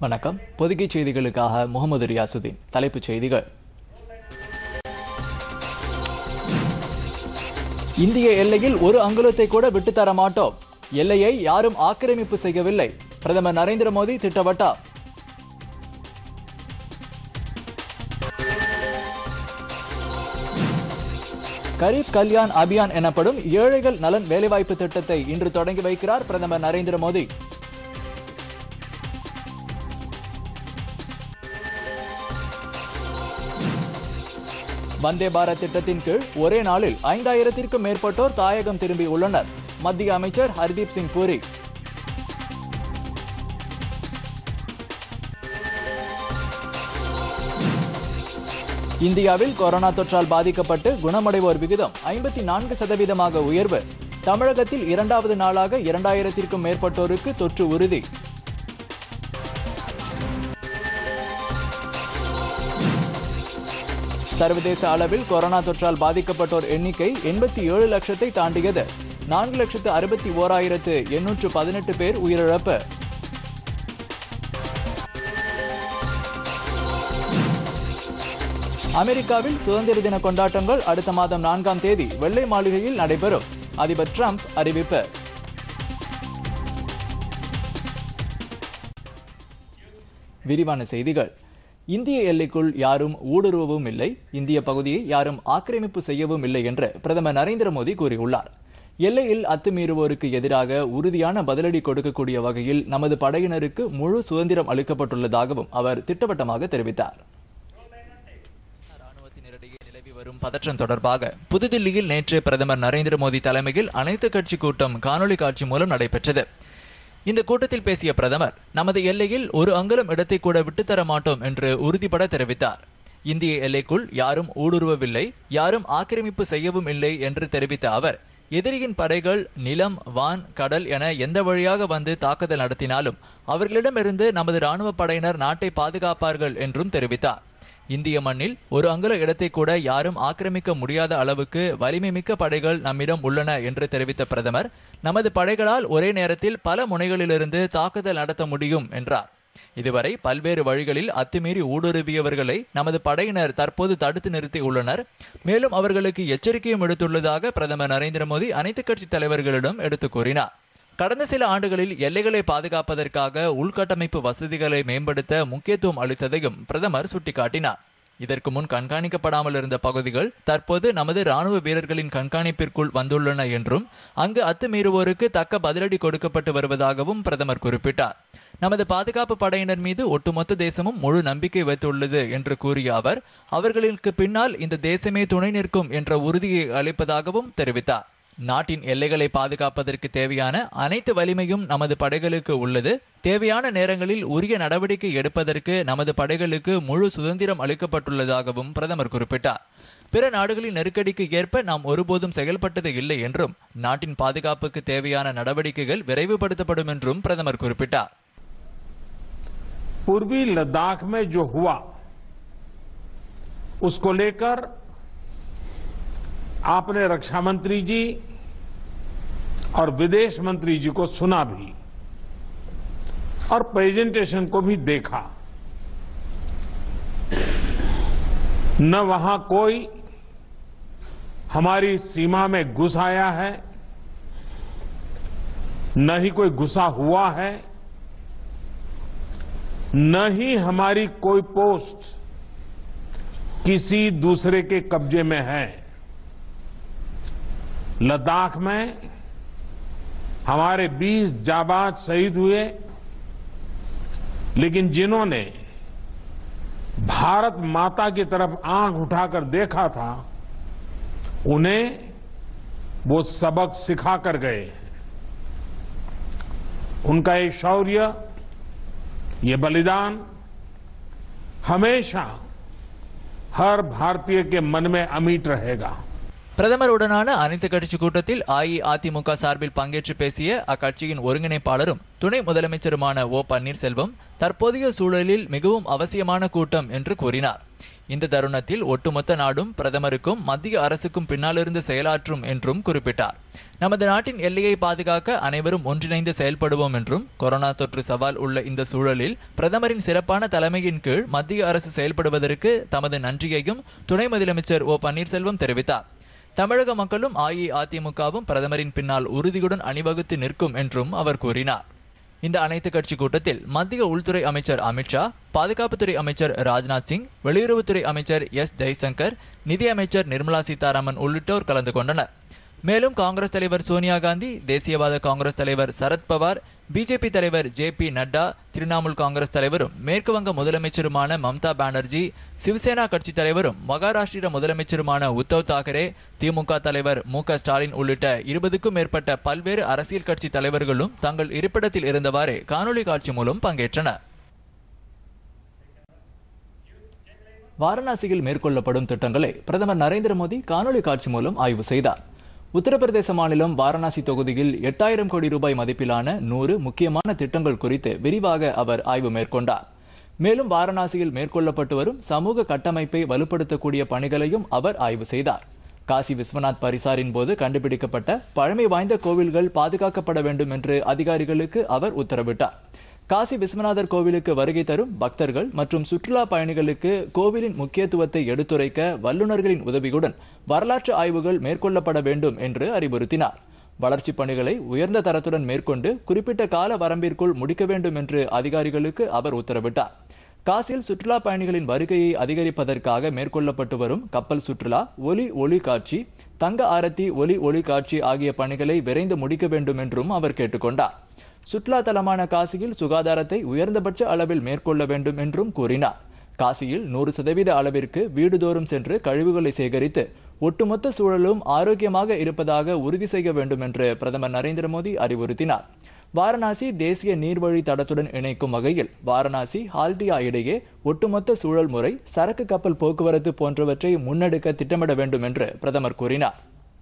வணக்கம் பொதுகை செய்திகளுக்காக முகமது ரியாசுதீன் தலைப்புச் செய்திகள் இந்திய எல்லையில் ஒரு அங்குலத்தை கூட விட்டுத்தர மாட்டோம் எல்லையை யாரும் ஆக்கிரமிப்பு செய்யவில்லை பிரதமர் நரேந்திர மோடி திட்டவட்டார் கரீப் கல்யாண் அபியான் எனப்படும் ஏழைகள் நலன் வேலைவாய்ப்பு திட்டத்தை இன்று தொடங்கி வைக்கிறார் பிரதமர் நரேந்திர மோடி வந்தே பாரத் திட்டத்தின் கீழ் ஒரே நாளில் ஐந்தாயிரத்திற்கும் மேற்பட்டோர் தாயகம் திரும்பியுள்ளனர் மத்திய அமைச்சர் ஹர்தீப் சிங் பூரி இந்தியாவில் கொரோனா தொற்றால் பாதிக்கப்பட்டு குணமடைவோர் விகிதம் ஐம்பத்தி நான்கு சதவீதமாக உயர்வு தமிழகத்தில் இரண்டாவது நாளாக இரண்டாயிரத்திற்கும் மேற்பட்டோருக்கு தொற்று உறுதி சர்வதேச அளவில் கொரோனா தொற்றால் பாதிக்கப்பட்டோர் எண்ணிக்கை எண்பத்தி ஏழு லட்சத்தை தாண்டியது நான்கு லட்சத்து அறுபத்தி ஓராயிரத்து எண்ணூற்று பதினெட்டு பேர் உயிரிழப்பு அமெரிக்காவில் சுதந்திர தின கொண்டாட்டங்கள் அடுத்த மாதம் நான்காம் தேதி வெள்ளை மாளிகையில் நடைபெறும் அதிபர் டிரம்ப் அறிவிப்பு விரிவான செய்திகள் இந்திய எல்லைக்குள் யாரும் ஊடுருவவும் இல்லை இந்திய பகுதியை யாரும் ஆக்கிரமிப்பு செய்யவும் இல்லை என்று பிரதமர் நரேந்திர மோடி கூறியுள்ளார் எல்லையில் அத்துமீறுவோருக்கு எதிராக உறுதியான பதிலடி கொடுக்கக்கூடிய வகையில் நமது படையினருக்கு முழு சுதந்திரம் அளிக்கப்பட்டுள்ளதாகவும் அவர் திட்டவட்டமாக தெரிவித்தார் ராணுவத்தினரிடையே நிலவி வரும் பதற்றம் தொடர்பாக புதுதில்லியில் நேற்று பிரதமர் நரேந்திர மோடி தலைமையில் அனைத்து கட்சி கூட்டம் காணொலி காட்சி மூலம் நடைபெற்றது இந்த கூட்டத்தில் பேசிய பிரதமர் நமது எல்லையில் ஒரு அங்குலம் இடத்தை கூட விட்டுத்தர மாட்டோம் என்று உறுதிபட தெரிவித்தார் இந்திய எல்லைக்குள் யாரும் ஊடுருவவில்லை யாரும் ஆக்கிரமிப்பு செய்யவும் இல்லை என்று தெரிவித்த அவர் எதிரியின் படைகள் நிலம் வான் கடல் என எந்த வழியாக வந்து தாக்குதல் நடத்தினாலும் அவர்களிடமிருந்து நமது ராணுவ படையினர் நாட்டை பாதுகாப்பார்கள் என்றும் தெரிவித்தார் இந்திய மண்ணில் ஒரு அங்குல இடத்தை கூட யாரும் ஆக்கிரமிக்க முடியாத அளவுக்கு வலிமை மிக்க படைகள் நம்மிடம் உள்ளன என்று தெரிவித்த பிரதமர் நமது படைகளால் ஒரே நேரத்தில் பல முனைகளிலிருந்து தாக்குதல் நடத்த முடியும் என்றார் இதுவரை பல்வேறு வழிகளில் அத்துமீறி ஊடுருவியவர்களை நமது படையினர் தற்போது தடுத்து நிறுத்தி உள்ளனர் மேலும் அவர்களுக்கு எச்சரிக்கையும் விடுத்துள்ளதாக பிரதமர் நரேந்திர மோடி அனைத்து கட்சி தலைவர்களிடம் எடுத்து கூறினார் கடந்த சில ஆண்டுகளில் எல்லைகளை பாதுகாப்பதற்காக உள்கட்டமைப்பு வசதிகளை மேம்படுத்த முக்கியத்துவம் அளித்ததையும் பிரதமர் சுட்டிக்காட்டினார் இதற்கு முன் கண்காணிக்கப்படாமல் இருந்த பகுதிகள் தற்போது நமது ராணுவ வீரர்களின் கண்காணிப்பிற்குள் வந்துள்ளன என்றும் அங்கு அத்துமீறுவோருக்கு தக்க பதிலடி கொடுக்கப்பட்டு வருவதாகவும் பிரதமர் குறிப்பிட்டார் நமது பாதுகாப்பு படையினர் மீது ஒட்டுமொத்த தேசமும் முழு நம்பிக்கை வைத்துள்ளது என்று கூறிய அவர் அவர்களுக்கு பின்னால் இந்த தேசமே துணை நிற்கும் என்ற உறுதியை அளிப்பதாகவும் தெரிவித்தார் நாட்டின் எல்லைகளை பாதுகாப்பதற்கு தேவையான அனைத்து வலிமையும் நமது படைகளுக்கு உள்ளது தேவையான நேரங்களில் உரிய நடவடிக்கை எடுப்பதற்கு நமது படைகளுக்கு முழு சுதந்திரம் அளிக்கப்பட்டுள்ளதாகவும் பிரதமர் குறிப்பிட்டார் பிற நாடுகளின் நெருக்கடிக்கு ஏற்ப நாம் ஒருபோதும் செயல்பட்டது இல்லை என்றும் நாட்டின் பாதுகாப்புக்கு தேவையான நடவடிக்கைகள் விரைவுபடுத்தப்படும் என்றும் பிரதமர் குறிப்பிட்டார் पूर्वी लद्दाख में जो हुआ उसको लेकर आपने रक्षा मंत्री जी और विदेश मंत्री जी को सुना भी और प्रेजेंटेशन को भी देखा न वहां कोई हमारी सीमा में घुस आया है न ही कोई घुसा हुआ है न ही हमारी कोई पोस्ट किसी दूसरे के कब्जे में है लद्दाख में हमारे 20 जाबाज शहीद हुए लेकिन जिन्होंने भारत माता की तरफ आंख उठाकर देखा था उन्हें वो सबक सिखा कर गए उनका ये शौर्य ये बलिदान हमेशा हर भारतीय के मन में अमिट रहेगा பிரதமருடனான அனைத்து கட்சி கூட்டத்தில் அஇஅதிமுக சார்பில் பங்கேற்று பேசிய அக்கட்சியின் ஒருங்கிணைப்பாளரும் துணை முதலமைச்சருமான ஓ பன்னீர்செல்வம் தற்போதைய சூழலில் மிகவும் அவசியமான கூட்டம் என்று கூறினார் இந்த தருணத்தில் ஒட்டுமொத்த நாடும் பிரதமருக்கும் மத்திய அரசுக்கும் பின்னாலிருந்து செயலாற்றும் என்றும் குறிப்பிட்டார் நமது நாட்டின் எல்லையை பாதுகாக்க அனைவரும் ஒன்றிணைந்து செயல்படுவோம் என்றும் கொரோனா தொற்று சவால் உள்ள இந்த சூழலில் பிரதமரின் சிறப்பான தலைமையின் கீழ் மத்திய அரசு செயல்படுவதற்கு தமது நன்றியையும் துணை முதலமைச்சர் ஓ பன்னீர்செல்வம் தெரிவித்தார் தமிழக மக்களும் அஇஅதிமுகவும் பிரதமரின் பின்னால் உறுதியுடன் அணிவகுத்து நிற்கும் என்றும் அவர் கூறினார் இந்த அனைத்து கட்சி கூட்டத்தில் மத்திய உள்துறை அமைச்சர் அமித்ஷா பாதுகாப்புத்துறை அமைச்சர் ராஜ்நாத் சிங் வெளியுறவுத்துறை அமைச்சர் எஸ் ஜெய்சங்கர் நிதி அமைச்சர் நிர்மலா சீதாராமன் உள்ளிட்டோர் கலந்து கொண்டனர் மேலும் காங்கிரஸ் தலைவர் சோனியா காந்தி தேசியவாத காங்கிரஸ் தலைவர் சரத்பவார் பிஜேபி தலைவர் J P Nadda Trinamool Congress தலைவரும் மேற்கு வங்க முதலமைச்சருமான மம்தா பானர்ஜி சிவசேனா கட்சி தலைவரும் மகாராஷ்டிர முதலமைச்சருமான உத்தவ் தாக்கரே திமுக தலைவர் மு க ஸ்டாலின் உள்ளிட்ட இருபதுக்கும் மேற்பட்ட பல்வேறு அரசியல் கட்சி தலைவர்களும் தங்கள் இருப்பிடத்தில் இருந்தவாறே காணொலி காட்சி மூலம் பங்கேற்றனர் வாரணாசியில் மேற்கொள்ளப்படும் திட்டங்களை பிரதமர் நரேந்திர மோடி காணொலி காட்சி மூலம் ஆய்வு செய்தார் உத்தரப்பிரதேச மாநிலம் வாரணாசி தொகுதியில் எட்டாயிரம் கோடி ரூபாய் மதிப்பிலான நூறு முக்கியமான திட்டங்கள் குறித்து விரிவாக அவர் ஆய்வு மேற்கொண்டார் மேலும் வாரணாசியில் மேற்கொள்ளப்பட்டு வரும் சமூக கட்டமைப்பை வலுப்படுத்தக்கூடிய பணிகளையும் அவர் ஆய்வு செய்தார் காசி விஸ்வநாத் பரிசாரின் போது கண்டுபிடிக்கப்பட்ட பழமை வாய்ந்த கோவில்கள் பாதுகாக்கப்பட வேண்டும் என்று அதிகாரிகளுக்கு அவர் உத்தரவிட்டார் காசி விஸ்வநாதர் கோவிலுக்கு வருகை தரும் பக்தர்கள் மற்றும் சுற்றுலா பயணிகளுக்கு கோவிலின் முக்கியத்துவத்தை எடுத்துரைக்க வல்லுநர்களின் உதவியுடன் வரலாற்று ஆய்வுகள் மேற்கொள்ளப்பட வேண்டும் என்று அறிவுறுத்தினார் வளர்ச்சிப் பணிகளை உயர்ந்த தரத்துடன் மேற்கொண்டு குறிப்பிட்ட கால வரம்பிற்குள் முடிக்க வேண்டும் என்று அதிகாரிகளுக்கு அவர் உத்தரவிட்டார் காசியில் சுற்றுலா பயணிகளின் வருகையை அதிகரிப்பதற்காக மேற்கொள்ளப்பட்டு வரும் கப்பல் சுற்றுலா ஒலி ஒளி காட்சி தங்க ஆரத்தி ஒலி ஒளி காட்சி ஆகிய பணிகளை விரைந்து முடிக்க வேண்டும் என்றும் அவர் கேட்டுக்கொண்டார் சுற்றுலா தலமான காசியில் சுகாதாரத்தை உயர்ந்தபட்ச அளவில் மேற்கொள்ள வேண்டும் என்றும் கூறினார் காசியில் நூறு சதவீத அளவிற்கு வீடுதோறும் சென்று கழிவுகளை சேகரித்து ஒட்டுமொத்த சூழலும் ஆரோக்கியமாக இருப்பதாக உறுதி செய்ய வேண்டும் என்று பிரதமர் நரேந்திர மோடி அறிவுறுத்தினார் வாரணாசி தேசிய நீர்வழி தடத்துடன் இணைக்கும் வகையில் வாரணாசி ஹால்டியா இடையே ஒட்டுமொத்த சூழல் முறை சரக்கு கப்பல் போக்குவரத்து போன்றவற்றை முன்னெடுக்க திட்டமிட வேண்டும் என்று பிரதமர் கூறினார்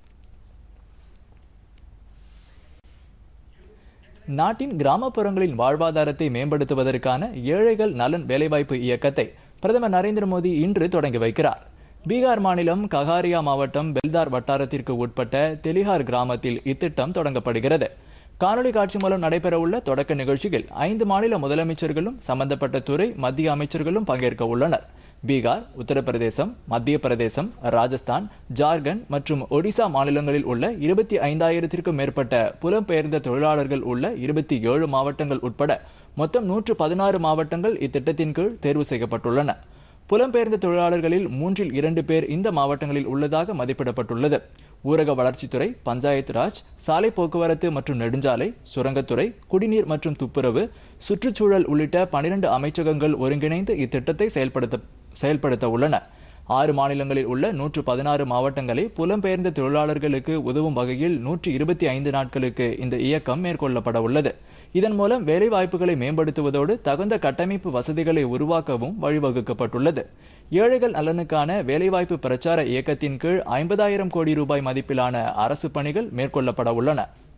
நாட்டின் கிராமப்புறங்களின் வாழ்வாதாரத்தை மேம்படுத்துவதற்கான ஏழைகள் நலன் வேலைவாய்ப்பு இயக்கத்தை பிரதமர் நரேந்திர மோடி இன்று தொடங்கி வைக்கிறார் பீகார் மாநிலம் ககாரியா மாவட்டம் பெல்தார் வட்டாரத்திற்கு உட்பட்ட தெலிஹார் கிராமத்தில் இத்திட்டம் தொடங்கப்படுகிறது காணொலி காட்சி மூலம் நடைபெறவுள்ள தொடக்க நிகழ்ச்சியில் ஐந்து மாநில முதலமைச்சர்களும் சம்பந்தப்பட்ட துறை மத்திய அமைச்சர்களும் பங்கேற்க உள்ளனர் பீகார் உத்தரப்பிரதேசம் மத்திய பிரதேசம் ராஜஸ்தான் ஜார்க்கண்ட் மற்றும் ஒடிசா மாநிலங்களில் உள்ள இருபத்தி ஐந்தாயிரத்திற்கும் மேற்பட்ட புலம்பெயர்ந்த தொழிலாளர்கள் உள்ள இருபத்தி ஏழு மாவட்டங்கள் உட்பட மொத்தம் நூற்று பதினாறு மாவட்டங்கள் இத்திட்டத்தின் கீழ் தேர்வு செய்யப்பட்டுள்ளன புலம்பெயர்ந்த தொழிலாளர்களில் மூன்றில் இரண்டு பேர் இந்த மாவட்டங்களில் உள்ளதாக மதிப்பிடப்பட்டுள்ளது ஊரக வளர்ச்சித்துறை பஞ்சாயத்து ராஜ் சாலை போக்குவரத்து மற்றும் நெடுஞ்சாலை சுரங்கத்துறை குடிநீர் மற்றும் துப்புரவு சுற்றுச்சூழல் உள்ளிட்ட பனிரெண்டு அமைச்சகங்கள் ஒருங்கிணைந்து இத்திட்டத்தை செயல்படுத்த செயல்படுத்த உள்ளன ஆறு மாநிலங்களில் உள்ள நூற்று பதினாறு மாவட்டங்களை புலம்பெயர்ந்த தொழிலாளர்களுக்கு உதவும் வகையில் நூற்றி இருபத்தி ஐந்து நாட்களுக்கு இந்த இயக்கம் மேற்கொள்ளப்பட உள்ளது இதன் மூலம் வேலைவாய்ப்புகளை மேம்படுத்துவதோடு தகுந்த கட்டமைப்பு வசதிகளை உருவாக்கவும் வழிவகுக்கப்பட்டுள்ளது ஏழைகள் நலனுக்கான வேலைவாய்ப்பு பிரச்சார இயக்கத்தின் கீழ் ஐம்பதாயிரம் கோடி ரூபாய் மதிப்பிலான அரசு பணிகள் மேற்கொள்ளப்பட உள்ளன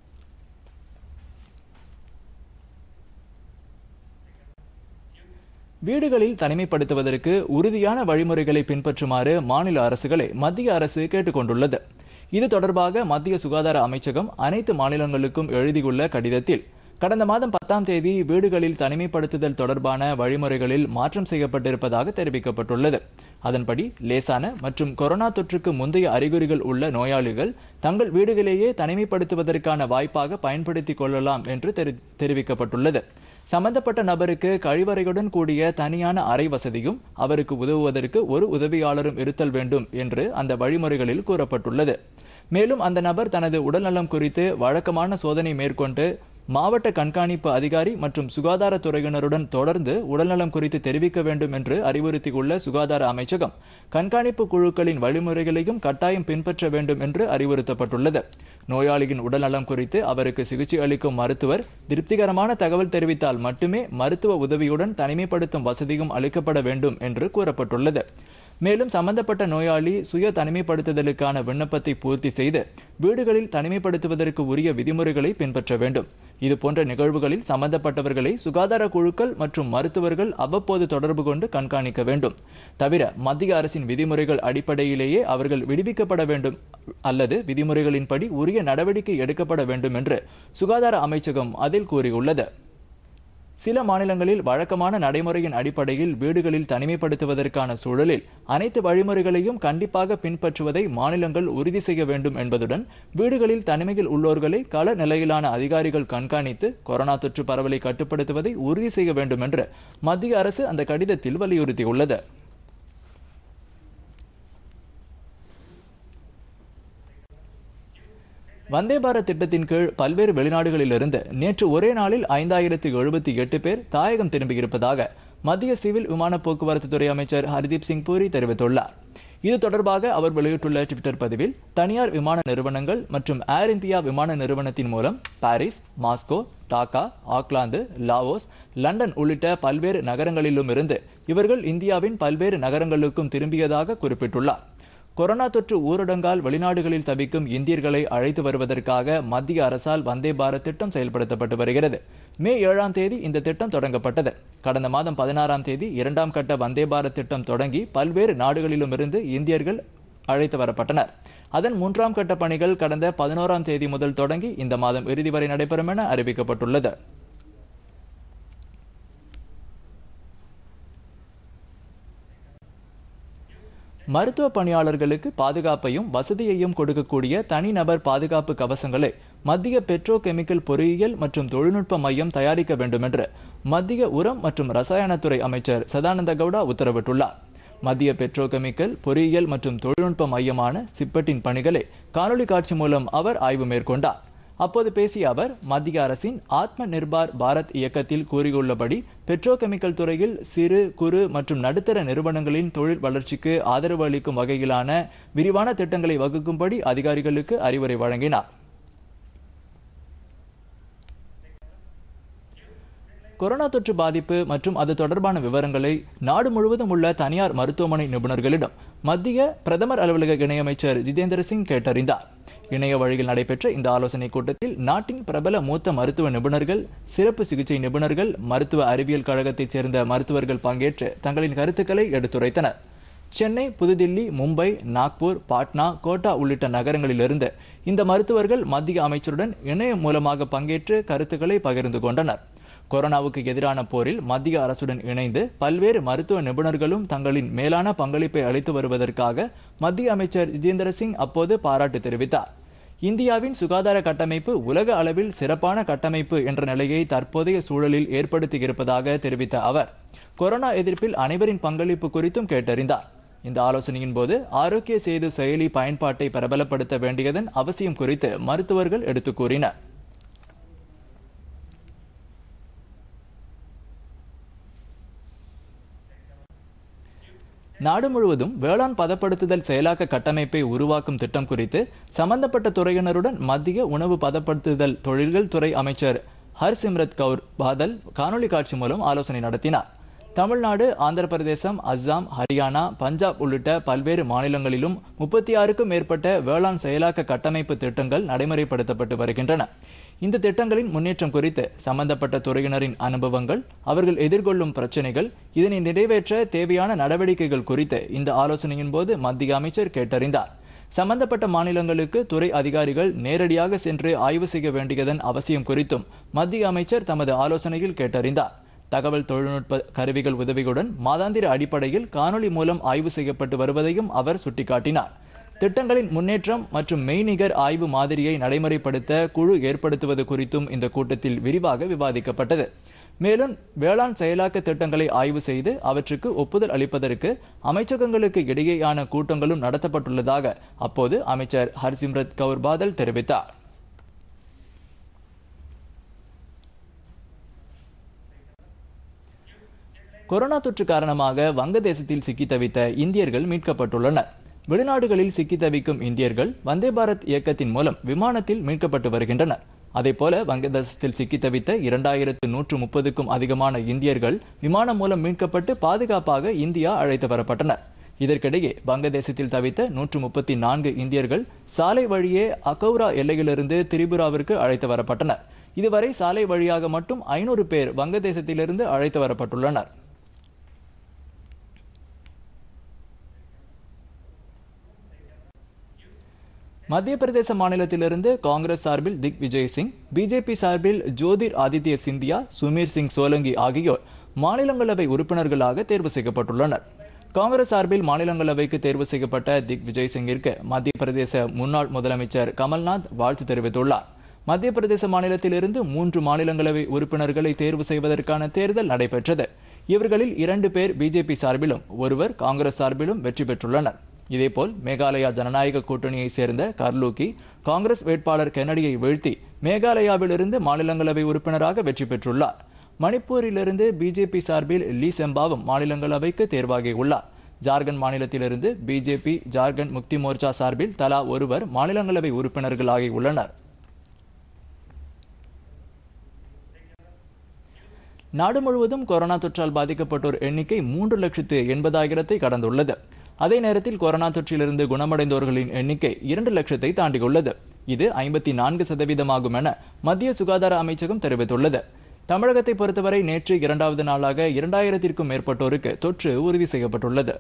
வீடுகளில் தனிமைப்படுத்துவதற்கு உறுதியான வழிமுறைகளை பின்பற்றுமாறு மாநில அரசுகளை மத்திய அரசு கேட்டுக்கொண்டுள்ளது இது தொடர்பாக மத்திய சுகாதார அமைச்சகம் அனைத்து மாநிலங்களுக்கும் எழுதியுள்ள கடிதத்தில் கடந்த மாதம் பத்தாம் தேதி வீடுகளில் தனிமைப்படுத்துதல் தொடர்பான வழிமுறைகளில் மாற்றம் செய்யப்பட்டிருப்பதாக தெரிவிக்கப்பட்டுள்ளது அதன்படி லேசான மற்றும் கொரோனா தொற்றுக்கு முந்தைய அறிகுறிகள் உள்ள நோயாளிகள் தங்கள் வீடுகளிலேயே தனிமைப்படுத்துவதற்கான வாய்ப்பாக பயன்படுத்திக் கொள்ளலாம் என்று தெரி- தெரிவிக்கப்பட்டுள்ளது சம்பந்தப்பட்ட நபருக்கு கழிவறையுடன் கூடிய தனியான அறை வசதியும் அவருக்கு உதவுவதற்கு ஒரு உதவியாளரும் இருத்தல் வேண்டும் என்று அந்த வழிமுறைகளில் கூறப்பட்டுள்ளது மேலும் அந்த நபர் தனது உடல்நலம் குறித்து வழக்கமான சோதனை மேற்கொண்டு மாவட்ட கண்காணிப்பு அதிகாரி மற்றும் சுகாதாரத்துறையினருடன் தொடர்ந்து உடல்நலம் குறித்து தெரிவிக்க வேண்டும் என்று அறிவுறுத்தியுள்ள சுகாதார அமைச்சகம் கண்காணிப்பு குழுக்களின் வழிமுறைகளையும் கட்டாயம் பின்பற்ற வேண்டும் என்று அறிவுறுத்தப்பட்டுள்ளது நோயாளியின் உடல்நலம் குறித்து அவருக்கு சிகிச்சை அளிக்கும் மருத்துவர் திருப்திகரமான தகவல் தெரிவித்தால் மட்டுமே மருத்துவ உதவியுடன் தனிமைப்படுத்தும் வசதியும் அளிக்கப்பட வேண்டும் என்று கூறப்பட்டுள்ளது மேலும் சம்பந்தப்பட்ட நோயாளி சுய தனிமைப்படுத்துதலுக்கான விண்ணப்பத்தை பூர்த்தி செய்து வீடுகளில் தனிமைப்படுத்துவதற்கு உரிய விதிமுறைகளை பின்பற்ற வேண்டும் இது போன்ற நிகழ்வுகளில் சம்பந்தப்பட்டவர்களை சுகாதார குழுக்கள் மற்றும் மருத்துவர்கள் அவ்வப்போது தொடர்பு கொண்டு கண்காணிக்க வேண்டும் தவிர மத்திய அரசின் விதிமுறைகள் அடிப்படையிலேயே அவர்கள் விடுவிக்கப்பட வேண்டும் அல்லது விதிமுறைகளின்படி உரிய நடவடிக்கை எடுக்கப்பட வேண்டும் என்று சுகாதார அமைச்சகம் அதில் கூறியுள்ளது சில மாநிலங்களில் வழக்கமான நடைமுறையின் அடிப்படையில் வீடுகளில் தனிமைப்படுத்துவதற்கான சூழலில் அனைத்து வழிமுறைகளையும் கண்டிப்பாக பின்பற்றுவதை மாநிலங்கள் உறுதி செய்ய வேண்டும் என்பதுடன் வீடுகளில் தனிமையில் உள்ளோர்களை கள நிலையிலான அதிகாரிகள் கண்காணித்து கொரோனா தொற்று பரவலை கட்டுப்படுத்துவதை உறுதி செய்ய வேண்டும் என்று மத்திய அரசு அந்த கடிதத்தில் வலியுறுத்தியுள்ளது வந்தே பாரத் திட்டத்தின் கீழ் பல்வேறு வெளிநாடுகளிலிருந்து நேற்று ஒரே நாளில் ஐந்தாயிரத்து எழுபத்தி எட்டு பேர் தாயகம் திரும்பியிருப்பதாக மத்திய சிவில் விமான போக்குவரத்து துறை அமைச்சர் ஹர்தீப் சிங் பூரி தெரிவித்துள்ளார் இது தொடர்பாக அவர் வெளியிட்டுள்ள ட்விட்டர் பதிவில் தனியார் விமான நிறுவனங்கள் மற்றும் ஏர் இந்தியா விமான நிறுவனத்தின் மூலம் Paris Moscow Dhaka Auckland Laos London உள்ளிட்ட பல்வேறு நகரங்களிலும் இருந்து இவர்கள் இந்தியாவின் பல்வேறு நகரங்களுக்கும் திரும்பியதாக குறிப்பிட்டுள்ளார் கொரோனா தொற்று ஊரடங்கால் வெளிநாடுகளில் தவிக்கும் இந்தியர்களை அழைத்து வருவதற்காக மத்திய அரசால் வந்தே பாரத் திட்டம் செயல்படுத்தப்பட்டு வருகிறது மே ஏழாம் தேதி இந்த திட்டம் தொடங்கப்பட்டது கடந்த மாதம் பதினாறாம் தேதி இரண்டாம் கட்ட வந்தே பாரத் திட்டம் தொடங்கி பல்வேறு நாடுகளிலும் இருந்து இந்தியர்கள் அழைத்து வரப்பட்டனர் அதன் மூன்றாம் கட்ட பணிகள் கடந்த பதினோராம் தேதி முதல் தொடங்கி இந்த மாதம் இறுதி வரை நடைபெறும் என அறிவிக்கப்பட்டுள்ளது மருத்துவ பணியாளர்களுக்கு பாதுகாப்பையும் வசதியையும் கொடுக்கக்கூடிய தனிநபர் பாதுகாப்பு கவசங்களை மத்திய பெட்ரோ கெமிக்கல் பொறியியல் மற்றும் தொழில்நுட்ப மையம் தயாரிக்க வேண்டும் என்று மத்திய உரம் மற்றும் ரசாயனத்துறை அமைச்சர் சதானந்த கவுடா உத்தரவிட்டுள்ளார் மத்திய பெட்ரோ கெமிக்கல் பொறியியல் மற்றும் தொழில்நுட்ப மையமான சிப்பட்டின் பணிகளை காணொலி காட்சி மூலம் அவர் ஆய்வு மேற்கொண்டார் அப்போது பேசிய அவர் மத்திய அரசின் ஆத்ம நிர்பார் பாரத் இயக்கத்தில் கூறியுள்ளபடி பெட்ரோகெமிக்கல் துறையில் சிறு குறு மற்றும் நடுத்தர நிறுவனங்களின் தொழில் வளர்ச்சிக்கு ஆதரவு அளிக்கும் வகையிலான விரிவான திட்டங்களை வகுக்கும்படி அதிகாரிகளுக்கு அறிவுரை வழங்கினார் கொரோனா தொற்று பாதிப்பு மற்றும் அது தொடர்பான விவரங்களை நாடு முழுவதும் உள்ள தனியார் மருத்துவமனை நிபுணர்களிடம் மத்திய பிரதமர் அலுவலக இணையமைச்சர் ஜிதேந்திர சிங் கேட்டறிந்தார் இணைய வழியில் நடைபெற்ற இந்த ஆலோசனைக் கூட்டத்தில் நாட்டின் பிரபல மூத்த மருத்துவ நிபுணர்கள் சிறப்பு சிகிச்சை நிபுணர்கள் மருத்துவ அறிவியல் கழகத்தைச் சேர்ந்த மருத்துவர்கள் பங்கேற்று தங்களின் கருத்துக்களை எடுத்துரைத்தனர் சென்னை புதுதில்லி மும்பை நாக்பூர் பாட்னா கோட்டா உள்ளிட்ட நகரங்களிலிருந்து இந்த மருத்துவர்கள் மத்திய அமைச்சருடன் இணையம் மூலமாக பங்கேற்று கருத்துக்களை பகிர்ந்து கொண்டனர் கொரோனாவுக்கு எதிரான போரில் மத்திய அரசுடன் இணைந்து பல்வேறு மருத்துவ நிபுணர்களும் தங்களின் மேலான பங்களிப்பை அளித்து வருவதற்காக மத்திய அமைச்சர் ஜிதேந்திர சிங் அப்போது பாராட்டு தெரிவித்தார் இந்தியாவின் சுகாதார கட்டமைப்பு உலக அளவில் சிறப்பான கட்டமைப்பு என்ற நிலையை தற்போதைய சூழலில் ஏற்படுத்தி இருப்பதாக தெரிவித்த அவர் கொரோனா எதிர்ப்பில் அனைவரின் பங்களிப்பு குறித்தும் கேட்டறிந்தார் இந்த ஆலோசனையின் போது ஆரோக்கிய சேது செயலி பயன்பாட்டை பிரபலப்படுத்த வேண்டியதன் அவசியம் குறித்து மருத்துவர்கள் எடுத்துக் கூறினர் நாடு முழுவதும் வேளாண் பதப்படுத்துதல் செயலாக்க கட்டமைப்பை உருவாக்கும் திட்டம் குறித்து சம்பந்தப்பட்ட துறையினருடன் மத்திய உணவு பதப்படுத்துதல் தொழில்கள் துறை அமைச்சர் ஹர்சிம்ரத் கவுர் பாதல் காணொலி காட்சி மூலம் ஆலோசனை நடத்தினார் தமிழ்நாடு ஆந்திர பிரதேசம் அஸ்ஸாம் ஹரியானா பஞ்சாப் உள்ளிட்ட பல்வேறு மாநிலங்களிலும் முப்பத்தி ஆறுக்கும் மேற்பட்ட வேளாண் செயலாக்க கட்டமைப்பு திட்டங்கள் நடைமுறைப்படுத்தப்பட்டு வருகின்றன இந்த திட்டங்களின் முன்னேற்றம் குறித்து சம்பந்தப்பட்ட துறையினரின் அனுபவங்கள் அவர்கள் எதிர்கொள்ளும் பிரச்சனைகள் இதனை நிறைவேற்ற தேவையான நடவடிக்கைகள் குறித்து இந்த ஆலோசனையின் போது மத்திய அமைச்சர் கேட்டறிந்தார் சம்பந்தப்பட்ட மாநிலங்களுக்கு துறை அதிகாரிகள் நேரடியாக சென்று ஆய்வு செய்ய வேண்டியதன் அவசியம் குறித்தும் மத்திய அமைச்சர் தமது ஆலோசனையில் கேட்டறிந்தார் தகவல் தொழில்நுட்ப கருவிகள் உதவியுடன் மாதாந்திர அடிப்படையில் காணொளி மூலம் ஆய்வு செய்யப்பட்டு வருவதையும் அவர் சுட்டிக்காட்டினார் திட்டங்களின் முன்னேற்றம் மற்றும் மெய்நிகர் ஆய்வு மாதிரியை நடைமுறைப்படுத்த குழு ஏற்படுத்துவது குறித்தும் இந்த கூட்டத்தில் விரிவாக விவாதிக்கப்பட்டது மேலும் வேளாண் செயலாக்க திட்டங்களை ஆய்வு செய்து அவற்றுக்கு ஒப்புதல் அளிப்பதற்கு அமைச்சகங்களுக்கு இடையேயான கூட்டங்களும் நடத்தப்பட்டுள்ளதாக அப்போது அமைச்சர் ஹர்சிம்ரத் கவுர் பாதல் தெரிவித்தார் கொரோனா தொற்று காரணமாக வங்கதேசத்தில் சிக்கி தவித்த இந்தியர்கள் மீட்கப்பட்டுள்ளனர் வெளிநாடுகளில் சிக்கி தவிக்கும் இந்தியர்கள் வந்தே பாரத் இயக்கத்தின் மூலம் விமானத்தில் மீட்கப்பட்டு வருகின்றனர் அதேபோல வங்கதேசத்தில் சிக்கி தவித்த இரண்டாயிரத்து நூற்று முப்பதுக்கும் அதிகமான இந்தியர்கள் விமானம் மூலம் மீட்கப்பட்டு பாதுகாப்பாக இந்தியா அழைத்து வரப்பட்டனர் இதற்கிடையே வங்கதேசத்தில் தவித்த நூற்று முப்பத்தி நான்கு இந்தியர்கள் சாலை வழியே அகௌரா எல்லையிலிருந்து திரிபுராவிற்கு அழைத்து வரப்பட்டனர் இதுவரை சாலை வழியாக மட்டும் ஐநூறு பேர் வங்கதேசத்திலிருந்து அழைத்து வரப்பட்டுள்ளனர் மத்திய பிரதேச மாநிலத்திலிருந்து காங்கிரஸ் சார்பில் திக் விஜய் சிங் பிஜேபி சார்பில் ஜோதிர் ஆதித்ய சிந்தியா சுமீர் சிங் சோலங்கி ஆகியோர் மாநிலங்களவை உறுப்பினர்களாக தேர்வு செய்யப்பட்டுள்ளனர் காங்கிரஸ் சார்பில் மாநிலங்களவைக்கு தேர்வு செய்யப்பட்ட திக் விஜய் சிங்கிற்கு மத்திய பிரதேச முன்னாள் முதலமைச்சர் கமல்நாத் வாழ்த்து தெரிவித்துள்ளார் மத்திய பிரதேச மாநிலத்திலிருந்து மூன்று மாநிலங்களவை உறுப்பினர்களை தேர்வு செய்வதற்கான தேர்தல் நடைபெற்றது இவர்களில் இரண்டு பேர் பிஜேபி சார்பிலும் ஒருவர் காங்கிரஸ் சார்பிலும் வெற்றி பெற்றுள்ளனர் இதேபோல் மேகாலயா ஜனநாயக கூட்டணியை சேர்ந்த கர்லூக்கி காங்கிரஸ் வேட்பாளர் கென்னடியை வீழ்த்தி மேகாலயாவிலிருந்து மாநிலங்களவை உறுப்பினராக வெற்றி பெற்றுள்ளார் மணிப்பூரிலிருந்து பிஜேபி சார்பில் லீ செம்பாவும் மாநிலங்களவைக்கு தேர்வாகியுள்ளார் ஜார்க்கண்ட் மாநிலத்திலிருந்து பிஜேபி ஜார்க்கண்ட் முக்தி மோர்ச்சா சார்பில் தலா ஒருவர் மாநிலங்களவை உறுப்பினர்களாகியுள்ளனர் நாடு முழுவதும் கொரோனா தொற்றால் பாதிக்கப்பட்டோர் எண்ணிக்கை மூன்று லட்சத்து எண்பதாயிரத்தை கடந்துள்ளது அதே நேரத்தில் கொரோனா தொற்றிலிருந்து குணமடைந்தோர்களின் எண்ணிக்கை இரண்டு லட்சத்தை தாண்டியுள்ளது இது ஐம்பத்தி நான்கு சதவீதமாகும் என மத்திய சுகாதார அமைச்சகம் தெரிவித்துள்ளது தமிழகத்தை பொறுத்தவரை நேற்று இரண்டாவது நாளாக இரண்டாயிரத்திற்கும் மேற்பட்டோருக்கு தொற்று உறுதி செய்யப்பட்டுள்ளது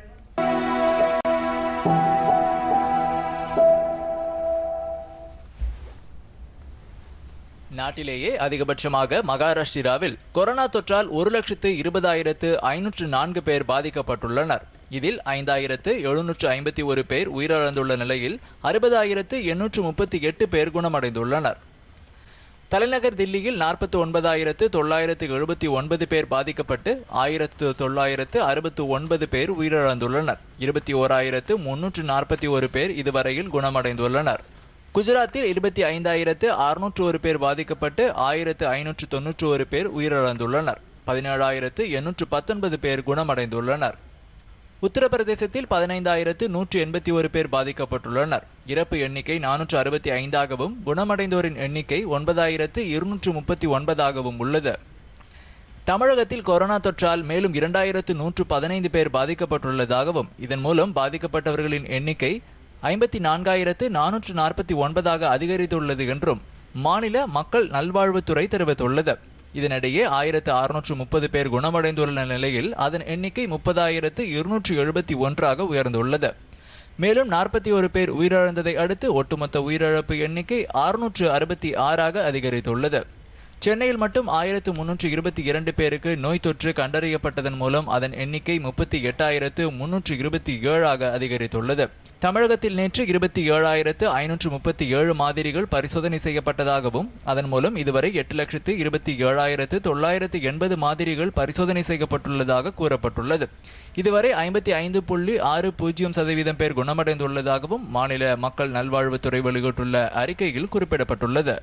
நாட்டிலேயே அதிகபட்சமாக மகாராஷ்டிராவில் கொரோனா தொற்றால் ஒரு லட்சத்து இருபதாயிரத்து ஐநூற்று நான்கு பேர் பாதிக்கப்பட்டுள்ளனர் இதில் ஐந்தாயிரத்து எழுநூற்று ஐம்பத்தி ஒரு பேர் உயிரிழந்துள்ள நிலையில் அறுபதாயிரத்து எண்ணூற்று முப்பத்தி எட்டு பேர் குணமடைந்துள்ளனர் தலைநகர் தில்லியில் நாற்பத்தி ஒன்பதாயிரத்து தொள்ளாயிரத்து எழுபத்தி ஒன்பது பேர் பாதிக்கப்பட்டு ஆயிரத்து தொள்ளாயிரத்து அறுபத்து ஒன்பது பேர் உயிரிழந்துள்ளனர் இருபத்தி ஓராயிரத்து முன்னூற்று நாற்பத்தி ஒரு பேர் இதுவரையில் குணமடைந்துள்ளனர் குஜராத்தில் இருபத்தி ஐந்தாயிரத்து அறுநூற்று ஒரு பேர் பாதிக்கப்பட்டு ஆயிரத்து ஐநூற்று தொன்னூற்று ஒரு பேர் உயிரிழந்துள்ளனர் பதினேழாயிரத்து எண்ணூற்று பத்தொன்பது பேர் குணமடைந்துள்ளனர் உத்தரப்பிரதேசத்தில் பதினைந்தாயிரத்து நூற்று எண்பத்தி ஒரு பேர் பாதிக்கப்பட்டுள்ளனர் இறப்பு எண்ணிக்கை நானூற்று அறுபத்தி ஐந்தாகவும் குணமடைந்தோரின் எண்ணிக்கை ஒன்பதாயிரத்து இருநூற்று முப்பத்தி ஒன்பதாகவும் உள்ளது தமிழகத்தில் கொரோனா தொற்றால் மேலும் இரண்டாயிரத்து நூற்று பதினைந்து பேர் பாதிக்கப்பட்டுள்ளதாகவும் இதன் மூலம் பாதிக்கப்பட்டவர்களின் எண்ணிக்கை ஐம்பத்தி நான்காயிரத்து நானூற்று நாற்பத்தி ஒன்பதாக அதிகரித்துள்ளது என்றும் மாநில மக்கள் நல்வாழ்வுத்துறை தெரிவித்துள்ளது இதனிடையே ஆயிரத்து அறுநூற்று முப்பது பேர் குணமடைந்துள்ள நிலையில் அதன் எண்ணிக்கை முப்பதாயிரத்து இருநூற்று எழுபத்தி ஒன்றாக உயர்ந்துள்ளது மேலும் நாற்பத்தி ஒரு பேர் உயிரிழந்ததை அடுத்து ஒட்டுமொத்த உயிரிழப்பு எண்ணிக்கை அறுநூற்று அறுபத்தி ஆறாக அதிகரித்துள்ளது சென்னையில் மட்டும் ஆயிரத்து முன்னூற்று இருபத்தி இரண்டு பேருக்கு நோய் தொற்று கண்டறியப்பட்டதன் மூலம் அதன் எண்ணிக்கை முப்பத்தி எட்டாயிரத்து முன்னூற்று இருபத்தி ஏழாக அதிகரித்துள்ளது தமிழகத்தில் நேற்று இருபத்தி ஏழாயிரத்து ஐநூற்று முப்பத்தி ஏழு மாதிரிகள் பரிசோதனை செய்யப்பட்டதாகவும் அதன் மூலம் இதுவரை எட்டு லட்சத்து இருபத்தி ஏழாயிரத்து தொள்ளாயிரத்து எண்பது மாதிரிகள் பரிசோதனை செய்யப்பட்டுள்ளதாக கூறப்பட்டுள்ளது இதுவரை ஐம்பத்தி ஐந்து புள்ளி ஆறு பூஜ்ஜியம் சதவீதம் பேர் குணமடைந்துள்ளதாகவும் மாநில மக்கள் நல்வாழ்வுத்துறை வெளியிட்டுள்ள அறிக்கையில் குறிப்பிடப்பட்டுள்ளது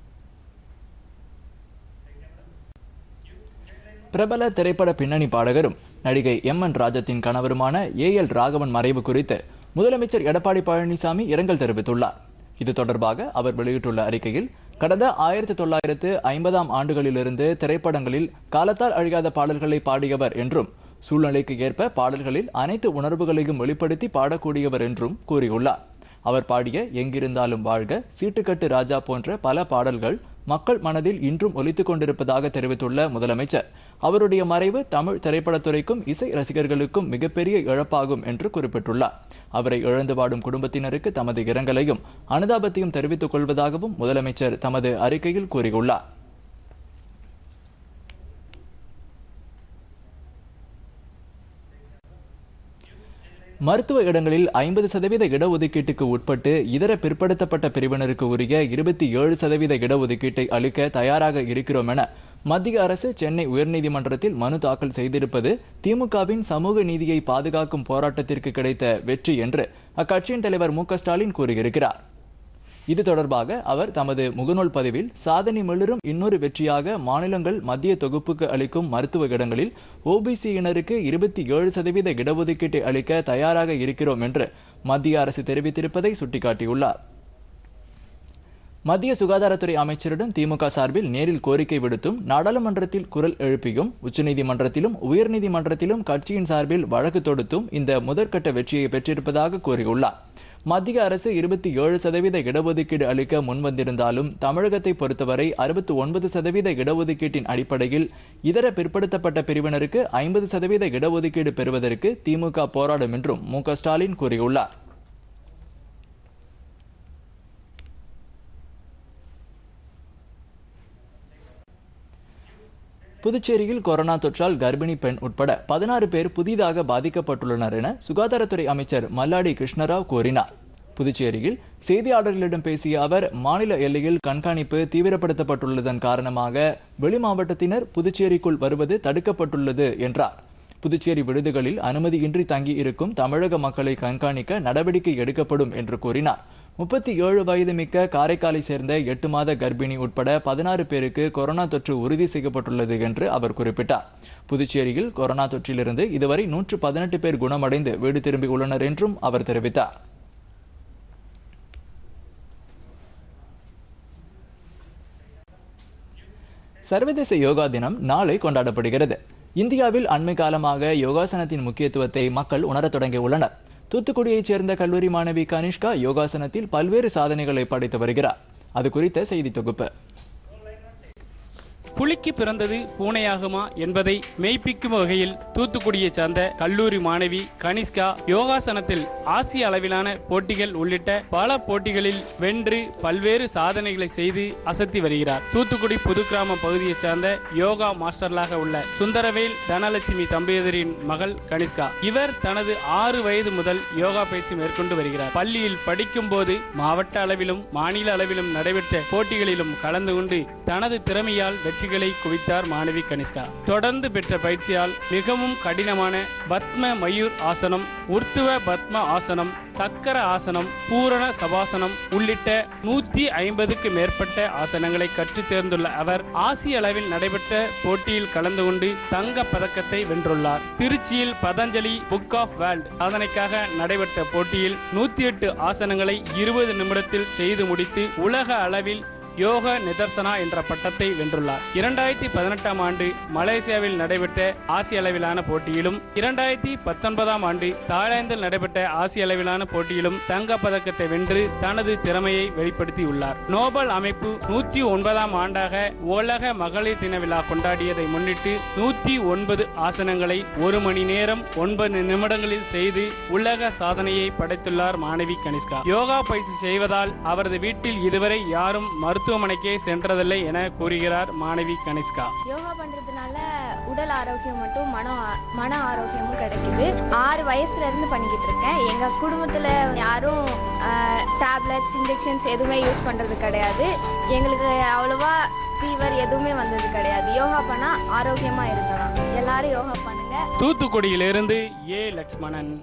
பிரபல திரைப்பட பின்னணி பாடகரும் நடிகை எம் என் ராஜத்தின் கணவருமான ஏ எல் ராகவன் மறைவு குறித்து முதலமைச்சர் எடப்பாடி பழனிசாமி இரங்கல் தெரிவித்துள்ளார் இது தொடர்பாக அவர் வெளியிட்டுள்ள அறிக்கையில் கடந்த ஆயிரத்தி தொள்ளாயிரத்து ஐம்பதாம் ஆண்டுகளிலிருந்து திரைப்படங்களில் காலத்தால் அழியாத பாடல்களை பாடியவர் என்றும் சூழ்நிலைக்கு ஏற்ப பாடல்களில் அனைத்து உணர்வுகளையும் வெளிப்படுத்தி பாடக்கூடியவர் என்றும் கூறியுள்ளார் அவர் பாடிய எங்கிருந்தாலும் வாழ்க சீட்டுக்கட்டு ராஜா போன்ற பல பாடல்கள் மக்கள் மனதில் இன்றும் ஒலித்துக் கொண்டிருப்பதாக தெரிவித்துள்ள முதலமைச்சர் அவருடைய மறைவு தமிழ் திரைப்படத்துறைக்கும் இசை ரசிகர்களுக்கும் மிகப்பெரிய இழப்பாகும் என்று குறிப்பிட்டுள்ளார் அவரை இழந்து வாடும் குடும்பத்தினருக்கு தமது இரங்கலையும் அனுதாபத்தையும் தெரிவித்துக் கொள்வதாகவும் முதலமைச்சர் தமது அறிக்கையில் கூறியுள்ளார் மருத்துவ இடங்களில் ஐம்பது சதவீத இடஒதுக்கீட்டுக்கு உட்பட்டு இதர பிற்படுத்தப்பட்ட பிரிவினருக்கு உரிய இருபத்தி ஏழு சதவீத இடஒதுக்கீட்டை அளிக்க தயாராக இருக்கிறோம் என மத்திய அரசு சென்னை உயர்நீதிமன்றத்தில் மனு தாக்கல் செய்திருப்பது திமுகவின் சமூக நீதியை பாதுகாக்கும் போராட்டத்திற்கு கிடைத்த வெற்றி என்று அக்கட்சியின் தலைவர் மு ஸ்டாலின் கூறியிருக்கிறார் இது தொடர்பாக அவர் தமது முகநூல் பதிவில் சாதனை மிளரும் இன்னொரு வெற்றியாக மாநிலங்கள் மத்திய தொகுப்புக்கு அளிக்கும் மருத்துவ இடங்களில் ஓபிசியினருக்கு இருபத்தி ஏழு சதவீத இடஒதுக்கீட்டை அளிக்க தயாராக இருக்கிறோம் என்று மத்திய அரசு தெரிவித்திருப்பதை சுட்டிக்காட்டியுள்ளார் மத்திய சுகாதாரத்துறை அமைச்சரிடம் திமுக சார்பில் நேரில் கோரிக்கை விடுத்தும் நாடாளுமன்றத்தில் குரல் எழுப்பியும் உச்சநீதிமன்றத்திலும் உயர்நீதிமன்றத்திலும் கட்சியின் சார்பில் வழக்கு தொடுத்தும் இந்த முதற்கட்ட வெற்றியை பெற்றிருப்பதாக கூறியுள்ளார் மத்திய அரசு இருபத்தி ஏழு சதவீத இடஒதுக்கீடு அளிக்க முன்வந்திருந்தாலும் தமிழகத்தை பொறுத்தவரை அறுபத்தி ஒன்பது சதவீத இடஒதுக்கீட்டின் அடிப்படையில் இதர பிற்படுத்தப்பட்ட பிரிவினருக்கு ஐம்பது சதவீத இடஒதுக்கீடு பெறுவதற்கு திமுக போராடும் என்றும் மு க ஸ்டாலின் கூறியுள்ளார் புதுச்சேரியில் கொரோனா தொற்றால் கர்ப்பிணி பெண் உட்பட பதினாறு பேர் புதிதாக பாதிக்கப்பட்டுள்ளனர் என சுகாதாரத்துறை அமைச்சர் மல்லாடி கிருஷ்ணராவ் கூறினார் புதுச்சேரியில் செய்தியாளர்களிடம் பேசிய அவர் மாநில எல்லையில் கண்காணிப்பு தீவிரப்படுத்தப்பட்டுள்ளதன் காரணமாக வெளி மாவட்டத்தினர் புதுச்சேரிக்குள் வருவது தடுக்கப்பட்டுள்ளது என்றார் புதுச்சேரி விடுதிகளில் அனுமதியின்றி தங்கி இருக்கும் தமிழக மக்களை கண்காணிக்க நடவடிக்கை எடுக்கப்படும் என்று கூறினார் முப்பத்தி ஏழு வயது மிக்க காரைக்காலை சேர்ந்த எட்டு மாத கர்ப்பிணி உட்பட பதினாறு பேருக்கு கொரோனா தொற்று உறுதி செய்யப்பட்டுள்ளது என்று அவர் குறிப்பிட்டார் புதுச்சேரியில் கொரோனா தொற்றிலிருந்து இதுவரை நூற்று பதினெட்டு பேர் குணமடைந்து வீடு திரும்பியுள்ளனர் என்றும் அவர் தெரிவித்தார் சர்வதேச யோகா தினம் நாளை கொண்டாடப்படுகிறது இந்தியாவில் அண்மை காலமாக யோகாசனத்தின் முக்கியத்துவத்தை மக்கள் உணரத் தொடங்கியுள்ளனர் தூத்துக்குடியைச் சேர்ந்த கல்லூரி மாணவி கனிஷ்கா யோகாசனத்தில் பல்வேறு சாதனைகளை படைத்து வருகிறார் அது குறித்த செய்தி தொகுப்பு புலிக்கு பிறந்தது பூனையாகுமா என்பதை மெய்ப்பிக்கும் வகையில் தூத்துக்குடியைச் சார்ந்த கல்லூரி மாணவி கனிஷ்கா யோகாசனத்தில் ஆசிய அளவிலான போட்டிகள் உள்ளிட்ட பல போட்டிகளில் வென்று பல்வேறு சாதனைகளை செய்து அசத்தி வருகிறார் தூத்துக்குடி புதுக்கிராம பகுதியைச் சார்ந்த யோகா மாஸ்டர்களாக உள்ள சுந்தரவேல் தனலட்சுமி தம்பதியரின் மகள் கனிஷ்கா இவர் தனது ஆறு வயது முதல் யோகா பயிற்சி மேற்கொண்டு வருகிறார் பள்ளியில் படிக்கும் போது மாவட்ட அளவிலும் மாநில அளவிலும் நடைபெற்ற போட்டிகளிலும் கலந்து கொண்டு தனது திறமையால் வெற்றிகளை குவித்தார் மாணவி கனிஷ்கா தொடர்ந்து பெற்ற பயிற்சியால் மிகவும் கடினமான பத்ம மயூர் ஆசனம் உர்த்துவ பத்ம ஆசனம் சக்கர ஆசனம் பூரண சபாசனம் உள்ளிட்ட நூத்தி ஐம்பதுக்கு மேற்பட்ட ஆசனங்களை கற்றுத் தேர்ந்துள்ள அவர் ஆசிய அளவில் நடைபெற்ற போட்டியில் கலந்து கொண்டு தங்க பதக்கத்தை வென்றுள்ளார் திருச்சியில் பதஞ்சலி புக் ஆஃப் வேர்ல்ட் சாதனைக்காக நடைபெற்ற போட்டியில் நூத்தி எட்டு ஆசனங்களை இருபது நிமிடத்தில் செய்து முடித்து உலக அளவில் யோக நிதர்சனா என்ற பட்டத்தை வென்றுள்ளார் இரண்டாயிரத்தி பதினெட்டாம் ஆண்டு மலேசியாவில் நடைபெற்ற ஆசிய அளவிலான போட்டியிலும் இரண்டாயிரத்தி பத்தொன்பதாம் ஆண்டு தாய்லாந்தில் நடைபெற்ற ஆசிய அளவிலான போட்டியிலும் தங்க பதக்கத்தை வென்று தனது திறமையை வெளிப்படுத்தியுள்ளார் நோபல் அமைப்பு நூத்தி ஒன்பதாம் ஆண்டாக உலக மகளிர் தின விழா கொண்டாடியதை முன்னிட்டு நூத்தி ஒன்பது ஆசனங்களை ஒரு மணி நேரம் ஒன்பது நிமிடங்களில் செய்து உலக சாதனையை படைத்துள்ளார் மாணவி கனிஷ்கா யோகா பயிற்சி செய்வதால் அவரது வீட்டில் இதுவரை யாரும் மருத்துவமனைக்கே சென்றதில்லை என கூறுகிறார் மாணவி கனிஷ்கா யோகா பண்றதுனால உடல் ஆரோக்கியம் மட்டும் மன ஆ- மன ஆரோக்கியமும் கிடைக்குது ஆறு வயசுல இருந்து பண்ணிக்கிட்டு இருக்கேன் எங்க குடும்பத்துல யாரும் டேப்லெட்ஸ் இன்ஜெக்ஷன்ஸ் எதுவுமே யூஸ் பண்றது கிடையாது எங்களுக்கு அவ்வளோவா ஃபீவர் எதுவுமே வந்தது கிடையாது யோகா பண்ணா ஆரோக்கியமா இருக்கலாம் எல்லாரும் யோகா பண்ணுங்க தூத்துக்குடியிலிருந்து ஏ லக்ஷ்மணன்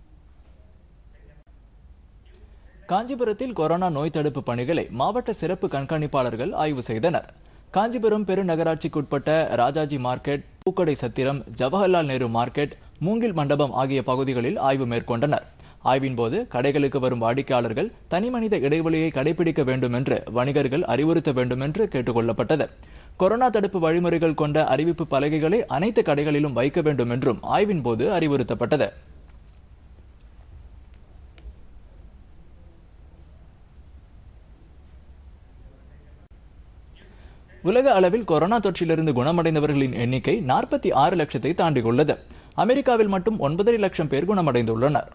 காஞ்சிபுரத்தில் கொரோனா நோய் தடுப்பு பணிகளை மாவட்ட சிறப்பு கண்காணிப்பாளர்கள் ஆய்வு செய்தனர் காஞ்சிபுரம் பெருநகராட்சிக்குட்பட்ட ராஜாஜி மார்க்கெட் பூக்கடை சத்திரம் ஜவஹர்லால் நேரு மார்க்கெட் மூங்கில் மண்டபம் ஆகிய பகுதிகளில் ஆய்வு மேற்கொண்டனர் ஆய்வின் போது கடைகளுக்கு வரும் வாடிக்கையாளர்கள் தனிமனித இடைவெளியை கடைபிடிக்க வேண்டும் என்று வணிகர்கள் அறிவுறுத்த வேண்டும் என்று கேட்டுக்கொள்ளப்பட்டது கொரோனா தடுப்பு வழிமுறைகள் கொண்ட அறிவிப்பு பலகைகளை அனைத்து கடைகளிலும் வைக்க வேண்டும் என்றும் ஆய்வின் போது அறிவுறுத்தப்பட்டது உலக அளவில் கொரோனா தொற்றிலிருந்து குணமடைந்தவர்களின் எண்ணிக்கை நாற்பத்தி ஆறு லட்சத்தை தாண்டியுள்ளது அமெரிக்காவில் மட்டும் ஒன்பதரை லட்சம் பேர் குணமடைந்துள்ளனர்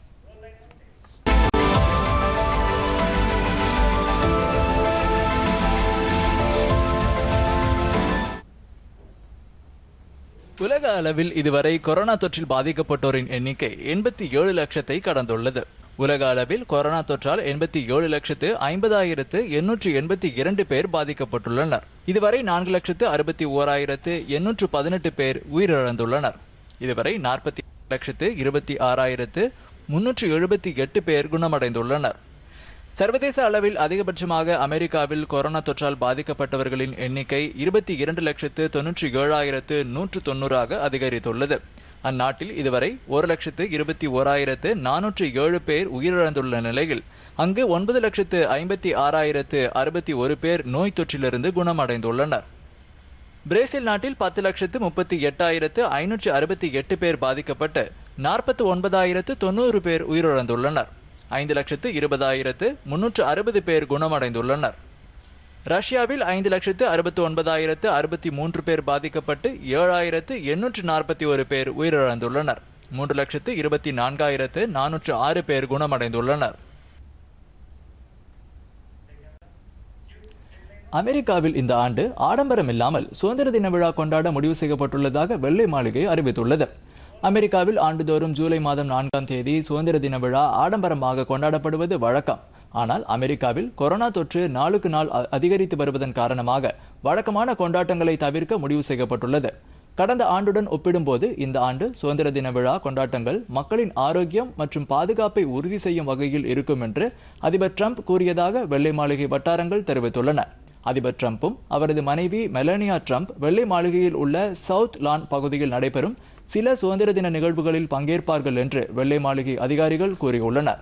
உலக அளவில் இதுவரை கொரோனா தொற்றில் பாதிக்கப்பட்டோரின் எண்ணிக்கை எண்பத்தி ஏழு லட்சத்தை கடந்துள்ளது உலக அளவில் கொரோனா தொற்றால் எண்பத்தி ஏழு லட்சத்து ஐம்பதாயிரத்து எண்ணூற்று எண்பத்தி இரண்டு பேர் பாதிக்கப்பட்டுள்ளனர் இதுவரை நான்கு லட்சத்து அறுபத்தி ஓராயிரத்து எண்ணூற்று பதினெட்டு பேர் உயிரிழந்துள்ளனர் இதுவரை நாற்பத்தி லட்சத்து இருபத்தி ஆறாயிரத்து முன்னூற்று எழுபத்தி எட்டு பேர் குணமடைந்துள்ளனர் சர்வதேச அளவில் அதிகபட்சமாக அமெரிக்காவில் கொரோனா தொற்றால் பாதிக்கப்பட்டவர்களின் எண்ணிக்கை இருபத்தி இரண்டு லட்சத்து தொன்னூற்றி ஏழாயிரத்து நூற்று தொண்ணூறாக அதிகரித்துள்ளது அந்நாட்டில் இதுவரை ஒரு லட்சத்து இருபத்தி ஓராயிரத்து நானூற்று ஏழு பேர் உயிரிழந்துள்ள நிலையில் அங்கு ஒன்பது லட்சத்து ஐம்பத்தி ஆறாயிரத்து அறுபத்தி ஒரு பேர் நோய் தொற்றிலிருந்து குணமடைந்துள்ளனர் பிரேசில் நாட்டில் பத்து லட்சத்து முப்பத்தி எட்டாயிரத்து ஐநூற்று அறுபத்தி எட்டு பேர் பாதிக்கப்பட்டு நாற்பத்தி ஒன்பதாயிரத்து தொண்ணூறு பேர் உயிரிழந்துள்ளனர் ஐந்து லட்சத்து இருபதாயிரத்து முன்னூற்று அறுபது பேர் குணமடைந்துள்ளனர் ரஷ்யாவில் ஐந்து லட்சத்து அறுபத்து ஒன்பதாயிரத்து அறுபத்தி மூன்று பேர் பாதிக்கப்பட்டு ஏழாயிரத்து எண்ணூற்று நாற்பத்தி ஒரு பேர் உயிரிழந்துள்ளனர் மூன்று லட்சத்து இருபத்தி நான்காயிரத்து நானூற்று ஆறு பேர் குணமடைந்துள்ளனர் அமெரிக்காவில் இந்த ஆண்டு ஆடம்பரம் இல்லாமல் சுதந்திர தின விழா கொண்டாட முடிவு செய்யப்பட்டுள்ளதாக வெள்ளை மாளிகை அறிவித்துள்ளது அமெரிக்காவில் ஆண்டுதோறும் ஜூலை மாதம் நான்காம் தேதி சுதந்திர தின விழா ஆடம்பரமாக கொண்டாடப்படுவது வழக்கம் ஆனால் அமெரிக்காவில் கொரோனா தொற்று நாளுக்கு நாள் அ- அதிகரித்து வருவதன் காரணமாக வழக்கமான கொண்டாட்டங்களை தவிர்க்க முடிவு செய்யப்பட்டுள்ளது கடந்த ஆண்டுடன் ஒப்பிடும்போது இந்த ஆண்டு சுதந்திர தின விழா கொண்டாட்டங்கள் மக்களின் ஆரோக்கியம் மற்றும் பாதுகாப்பை உறுதி செய்யும் வகையில் இருக்கும் என்று அதிபர் ட்ரம்ப் கூறியதாக வெள்ளை மாளிகை வட்டாரங்கள் தெரிவித்துள்ளன அதிபர் ட்ரம்ப்பும் அவரது மனைவி மெலனியா ட்ரம்ப் வெள்ளை மாளிகையில் உள்ள சவுத் லான் பகுதியில் நடைபெறும் சில சுதந்திர தின நிகழ்வுகளில் பங்கேற்பார்கள் என்று வெள்ளை மாளிகை அதிகாரிகள் கூறியுள்ளனர்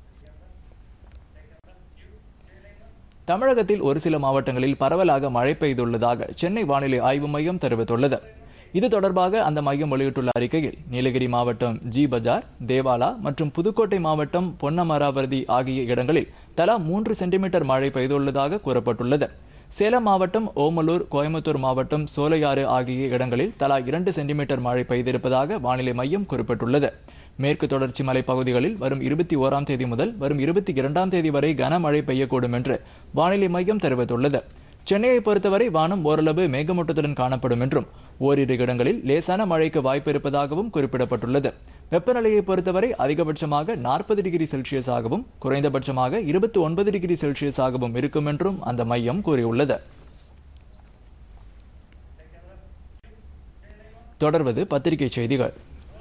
தமிழகத்தில் ஒரு சில மாவட்டங்களில் பரவலாக மழை பெய்துள்ளதாக சென்னை வானிலை ஆய்வு மையம் தெரிவித்துள்ளது இது தொடர்பாக அந்த மையம் வெளியிட்டுள்ள அறிக்கையில் நீலகிரி மாவட்டம் ஜி பஜார் தேவாலா மற்றும் புதுக்கோட்டை மாவட்டம் பொன்னமராவதி ஆகிய இடங்களில் தலா மூன்று சென்டிமீட்டர் மழை பெய்துள்ளதாக கூறப்பட்டுள்ளது சேலம் மாவட்டம் ஓமலூர் கோயம்புத்தூர் மாவட்டம் சோலையாறு ஆகிய இடங்களில் தலா இரண்டு சென்டிமீட்டர் மழை பெய்திருப்பதாக வானிலை மையம் குறிப்பிட்டுள்ளது மேற்கு தொடர்ச்சி மலை பகுதிகளில் வரும் இருபத்தி ஓராம் தேதி முதல் வரும் இருபத்தி இரண்டாம் தேதி வரை கனமழை பெய்யக்கூடும் என்று வானிலை மையம் தெரிவித்துள்ளது சென்னையை பொறுத்தவரை வானம் ஓரளவு மேகமூட்டத்துடன் காணப்படும் என்றும் ஓரிரு இடங்களில் லேசான மழைக்கு வாய்ப்பு இருப்பதாகவும் குறிப்பிடப்பட்டுள்ளது வெப்பநிலையை பொறுத்தவரை அதிகபட்சமாக நாற்பது டிகிரி செல்சியஸாகவும் குறைந்தபட்சமாக இருபத்தி ஒன்பது டிகிரி செல்சியஸாகவும் இருக்கும் என்றும் அந்த மையம் கூறியுள்ளது தொடர்வது பத்திரிகை செய்திகள்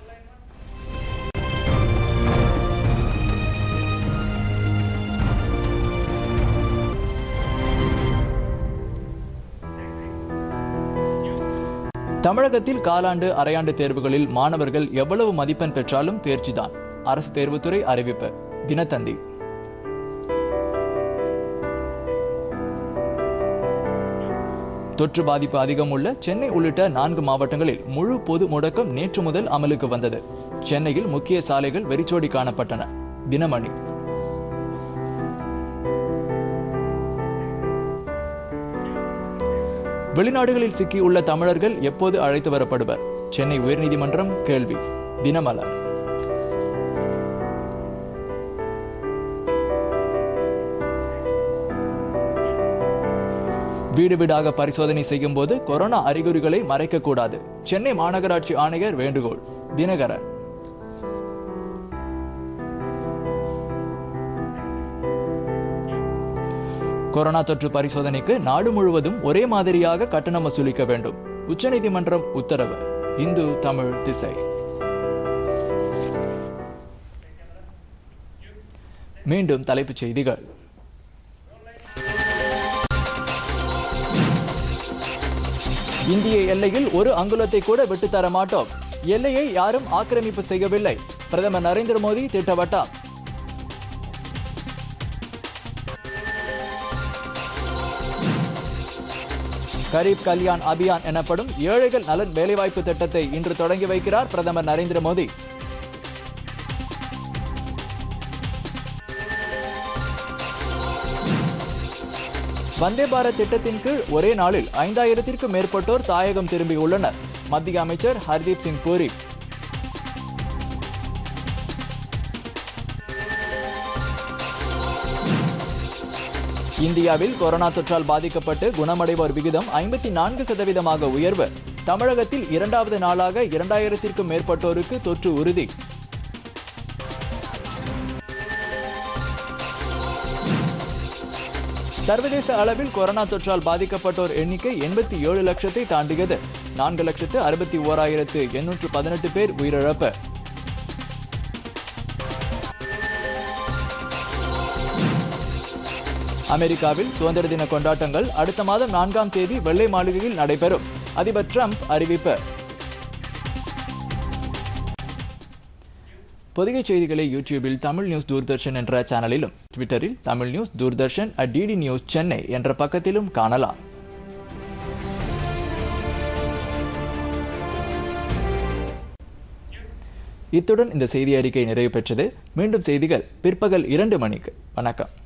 தமிழகத்தில் காலாண்டு அரையாண்டு தேர்வுகளில் மாணவர்கள் எவ்வளவு மதிப்பெண் பெற்றாலும் தேர்ச்சிதான் அரசு தேர்வுத்துறை அறிவிப்பு தினத்தந்தி தொற்று பாதிப்பு அதிகம் உள்ள சென்னை உள்ளிட்ட நான்கு மாவட்டங்களில் முழு பொது முடக்கம் நேற்று முதல் அமலுக்கு வந்தது சென்னையில் முக்கிய சாலைகள் வெறிச்சோடி காணப்பட்டன தினமணி வெளிநாடுகளில் சிக்கியுள்ள தமிழர்கள் எப்போது அழைத்து வரப்படுவர் சென்னை உயர்நீதிமன்றம் கேள்வி தினமலர் வீடு வீடாக பரிசோதனை செய்யும் போது கொரோனா அறிகுறிகளை மறைக்கக்கூடாது சென்னை மாநகராட்சி ஆணையர் வேண்டுகோள் தினகரன் கொரோனா தொற்று பரிசோதனைக்கு நாடு முழுவதும் ஒரே மாதிரியாக கட்டணம் வசூலிக்க வேண்டும் உச்சநீதிமன்றம் உத்தரவு இந்து தமிழ் திசை மீண்டும் தலைப்புச் செய்திகள் இந்திய எல்லையில் ஒரு அங்குலத்தை கூட விட்டுத் தர மாட்டோம் எல்லையை யாரும் ஆக்கிரமிப்பு செய்யவில்லை பிரதமர் நரேந்திர மோடி திட்டவட்டம் கரீப் கல்யாண் அபியான் எனப்படும் ஏழைகள் நலன் வேலைவாய்ப்பு திட்டத்தை இன்று தொடங்கி வைக்கிறார் பிரதமர் நரேந்திர மோடி வந்தே பாரத் திட்டத்தின் கீழ் ஒரே நாளில் ஐந்தாயிரத்திற்கும் மேற்பட்டோர் தாயகம் திரும்பியுள்ளனர் மத்திய அமைச்சர் ஹர்தீப் சிங் பூரி இந்தியாவில் கொரோனா தொற்றால் பாதிக்கப்பட்டு குணமடைவோர் விகிதம் ஐம்பத்தி நான்கு சதவீதமாக உயர்வு தமிழகத்தில் இரண்டாவது நாளாக இரண்டாயிரத்திற்கும் மேற்பட்டோருக்கு தொற்று உறுதி சர்வதேச அளவில் கொரோனா தொற்றால் பாதிக்கப்பட்டோர் எண்ணிக்கை எண்பத்தி ஏழு லட்சத்தை தாண்டியது நான்கு லட்சத்து அறுபத்தி ஓராயிரத்து எண்ணூற்று பதினெட்டு பேர் உயிரிழப்பு அமெரிக்காவில் சுதந்திர தின கொண்டாட்டங்கள் அடுத்த மாதம் நான்காம் தேதி வெள்ளை மாளிகையில் நடைபெறும் அதிபர் ட்ரம்ப் அறிவிப்பு பொதிகை செய்திகளை யூடியூபில் தமிழ் நியூஸ் தூர்தர்ஷன் என்ற சேனலிலும் ட்விட்டரில் Tamil news Doordarshan at DD news Chennai என்ற பக்கத்திலும் காணலாம் இத்துடன் இந்த செய்தி அறிக்கை நிறைவு பெற்றது மீண்டும் செய்திகள் பிற்பகல் இரண்டு மணிக்கு வணக்கம்